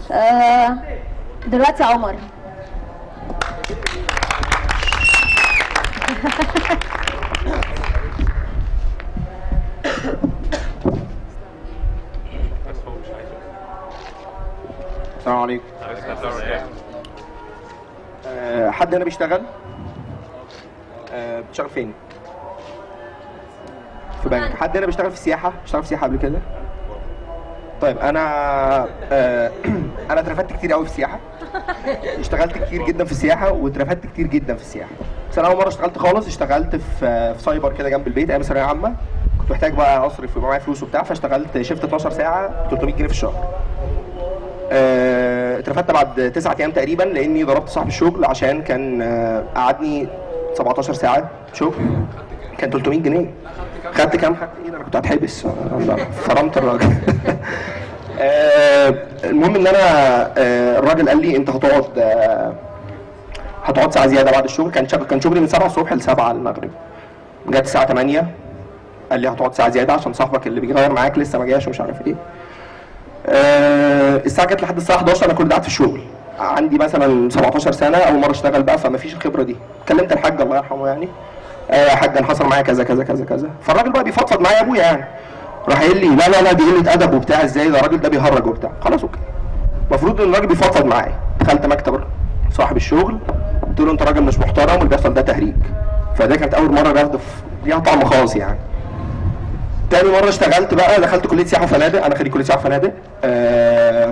آه دلوقتي عمر السلام عليكم أه حد هنا بيشتغل أه بتشتغل فين في بنك حد هنا بيشتغل في السياحه بيشتغل في السياحه قبل كده طيب انا أه انا اترفدت كتير قوي في السياحه اشتغلت كتير جدا في السياحه واترفدت كتير جدا في السياحه بس انا اول مره اشتغلت خالص اشتغلت في في سايبر كده جنب البيت ايام ثانويه عامه كنت محتاج بقى اصرف ويبقى معايا فلوس وبتاع فاشتغلت شيفت 12 ساعه ب 300 جنيه في الشهر آه، اترفدت بعد تسعة ايام تقريبا لاني ضربت صاحب الشغل عشان كان آه، قعدني 17 ساعه شغل كان 300 جنيه خدت كام خدت ايه ده انا كنت هتحبس أنا فرمت الراجل آه، المهم ان انا آه، الراجل قال لي انت هتقعد آه، هتقعد ساعه زياده بعد الشغل كان شغل كان شغلي من 7 الصبح ل 7 المغرب جت الساعه 8 قال لي هتقعد ساعه زياده عشان صاحبك اللي بيغير معاك لسه ما جاش ومش عارف ايه آه، الساعه جت لحد الساعه 11 انا كنت قاعد في الشغل عندي مثلا 17 سنه اول مره اشتغل بقى فما فيش الخبره دي كلمت الحاج الله يرحمه يعني آه، يا حاج انا حصل معايا كذا كذا كذا كذا فالراجل بقى بيفضفض معايا ابويا يعني راح قايل لي لا لا لا دي قله ادب وبتاع ازاي ده الراجل ده بيهرج وبتاع خلاص اوكي المفروض ان الراجل بيفضفض معايا دخلت مكتب صاحب الشغل قلت له انت راجل مش محترم واللي بيحصل ده تهريج فده كانت اول مره باخده في ليها طعم خاص يعني تاني مرة اشتغلت بقى دخلت كلية سياحة وفنادق أنا خريج كلية سياحة وفنادق آه،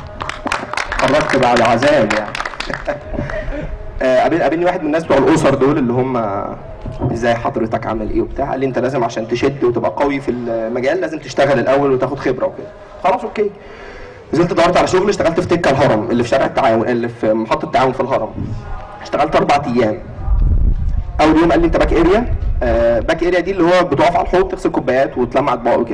قربت بعد عذاب يعني آه، قابل- قابلني واحد من الناس بتوع الأسر دول اللي هم ازاي حضرتك عامل ايه وبتاع قال لي انت لازم عشان تشد وتبقى قوي في المجال لازم تشتغل الاول وتاخد خبره وكده خلاص اوكي نزلت دورت على شغل اشتغلت في تكه الهرم اللي في شارع التعاون اللي في محطه التعاون في الهرم اشتغلت اربع ايام اول يوم قال لي انت باك اريا آه باك اريا دي اللي هو بتقف على الحوض تغسل كوبايات وتلمع اطباق وكده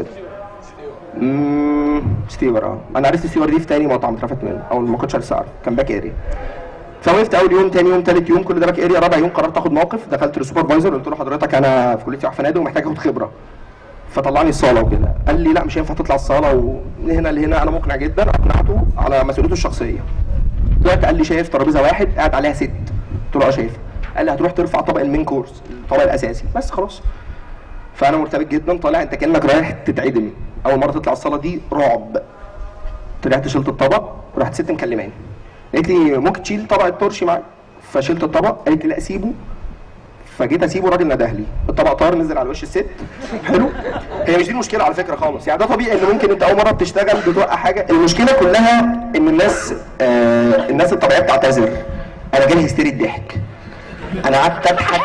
امم ستيور اه انا عرفت ستيور دي في تاني مطعم اترفدت منه او ما كنتش لسه عارف كان باك اريا فوقفت اول يوم تاني يوم تالت يوم كل ده باك اريا رابع يوم قررت اخد موقف دخلت للسوبرفايزر قلت له حضرتك انا في كليه سياحه فنادق ومحتاج اخد خبره فطلعني الصاله وكده قال لي لا مش هينفع تطلع الصاله ومن هنا لهنا انا مقنع جدا اقنعته على مسؤوليته الشخصيه طلعت قال لي شايف ترابيزه واحد قاعد عليها ست قلت له اه شايفها قال لي هتروح ترفع طبق المين كورس الطبق الاساسي بس خلاص فانا مرتبك جدا طالع انت كانك رايح تتعدم اول مره تطلع الصاله دي رعب طلعت شلت الطبق ورحت ست مكلماني قالت لي ممكن تشيل طبق الترشي معاك فشلت الطبق قالت لي لا سيبه فجيت اسيبه الراجل نده لي الطبق طار نزل على وش الست حلو هي مش دي المشكله على فكره خالص يعني ده طبيعي ان ممكن انت اول مره بتشتغل بتوقع حاجه المشكله كلها ان الناس آه الناس الطبيعيه بتعتذر انا جالي هستيري الضحك انا قعدت اضحك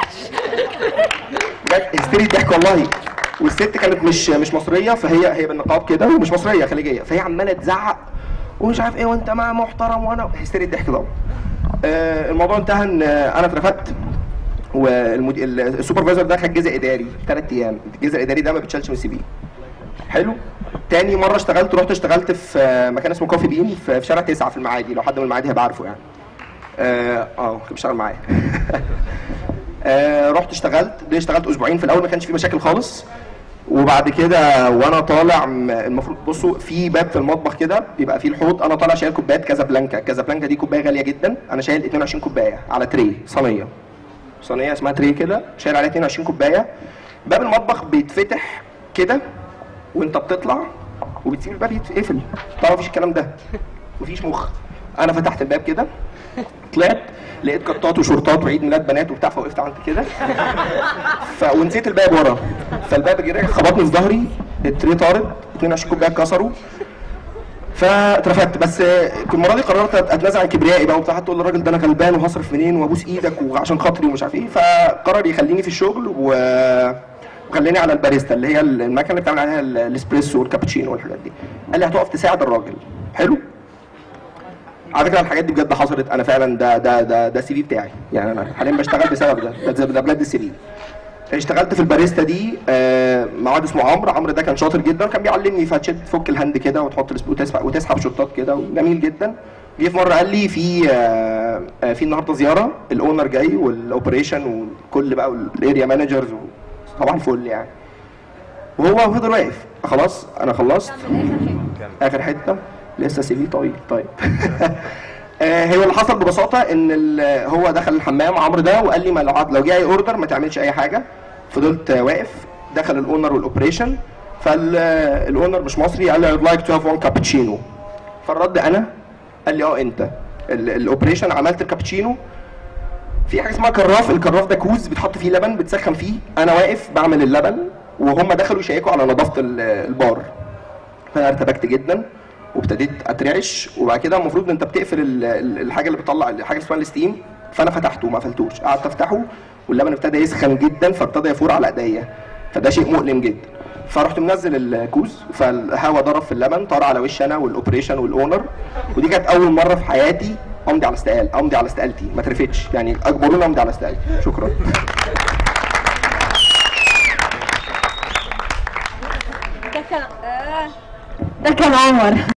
جت هستيري الضحك والله والست كانت مش مش مصريه فهي هي بالنقاب كده ومش مصريه خليجيه فهي عماله تزعق ومش عارف ايه وانت ما محترم وانا هستيري الضحك طبعا آه الموضوع انتهى ان آه، انا اترفدت والسوبرفايزر ده خد جزء اداري ثلاث ايام الجزء الاداري ده ما بيتشالش من السي في حلو تاني مره اشتغلت رحت اشتغلت في آه، مكان اسمه كوفي بين في في شارع تسعة في المعادي لو حد من المعادي هيبقى عارفه يعني اه اه كان بيشتغل معايا آه رحت اشتغلت دي اشتغلت اسبوعين في الاول ما كانش في مشاكل خالص وبعد كده وانا طالع م- المفروض بصوا في باب في المطبخ كده بيبقى فيه الحوض انا طالع شايل كوبايات كازابلانكا كازابلانكا دي كوبايه غاليه جدا انا شايل 22 كوبايه على تري صينيه صينيه اسمها تري كده شايل عليها 22 كوبايه باب المطبخ بيتفتح كده وانت بتطلع وبتسيب الباب يتقفل طبعا مفيش الكلام ده مفيش مخ انا فتحت الباب كده طلعت لقيت قطات وشورتات وعيد ميلاد بنات وبتاع فوقفت عملت كده ف... ونسيت الباب ورا فالباب جه خبطني في ظهري التري طارد 22 كوبايه اتكسروا فاترفدت بس المره دي قررت اتنازع عن كبريائي بقى وبتاع تقول للراجل ده انا غلبان وهصرف منين وابوس ايدك وعشان خاطري ومش عارف ايه فقرر يخليني في الشغل و وخليني على الباريستا اللي هي المكنه اللي بتعمل عليها ال- الاسبريسو والكابتشينو والحاجات دي قال لي هتقف تساعد الراجل حلو على فكره الحاجات دي بجد حصلت انا فعلا ده ده ده ده السي في بتاعي يعني انا حاليا بشتغل بسبب ده ده, ده بجد السي في اشتغلت في الباريستا دي آه، مع واحد اسمه عمرو عمرو ده كان شاطر جدا كان بيعلمني فتشد تفك الهاند كده وتحط الاسبوع وتسحب وتسحب شوطات كده وجميل جدا جه في مره قال لي في آه، آه، في النهارده زياره الاونر جاي والاوبريشن وكل بقى الاريا مانجرز طبعا فل يعني وهو فضل واقف خلاص انا خلصت اخر حته لسه سي في طويل طيب آه، هو اللي حصل ببساطه ان ال- هو دخل الحمام عمرو ده وقال لي ما لو لو جه اي اوردر ما تعملش اي حاجه فضلت آه، واقف دخل الاونر والاوبريشن فالاونر مش مصري قال لي I'd like to have one cappuccino فالرد انا قال لي اه انت ال- الاوبريشن عملت الكابتشينو في حاجه اسمها كراف الكراف ده كوز بتحط فيه لبن بتسخن فيه انا واقف بعمل اللبن وهم دخلوا يشيكوا على نظافه ال- البار فانا ارتبكت جدا وابتديت اترعش وبعد كده المفروض ان انت بتقفل ال- ال- الحاجه اللي بتطلع الحاجه اللي اسمها الستيم فانا فتحته وما قفلتوش قعدت افتحه واللبن ابتدى يسخن جدا فابتدى يفور على ايديا فده شيء مؤلم جدا فرحت منزل الكوز فالهواء ضرب في اللبن طار على وشي انا والاوبريشن والاونر ودي كانت اول مره في حياتي امضي على استقال امضي على استقالتي ما اترفدش يعني اجبروني امضي على استقالتي شكرا ده كان ده كان عمر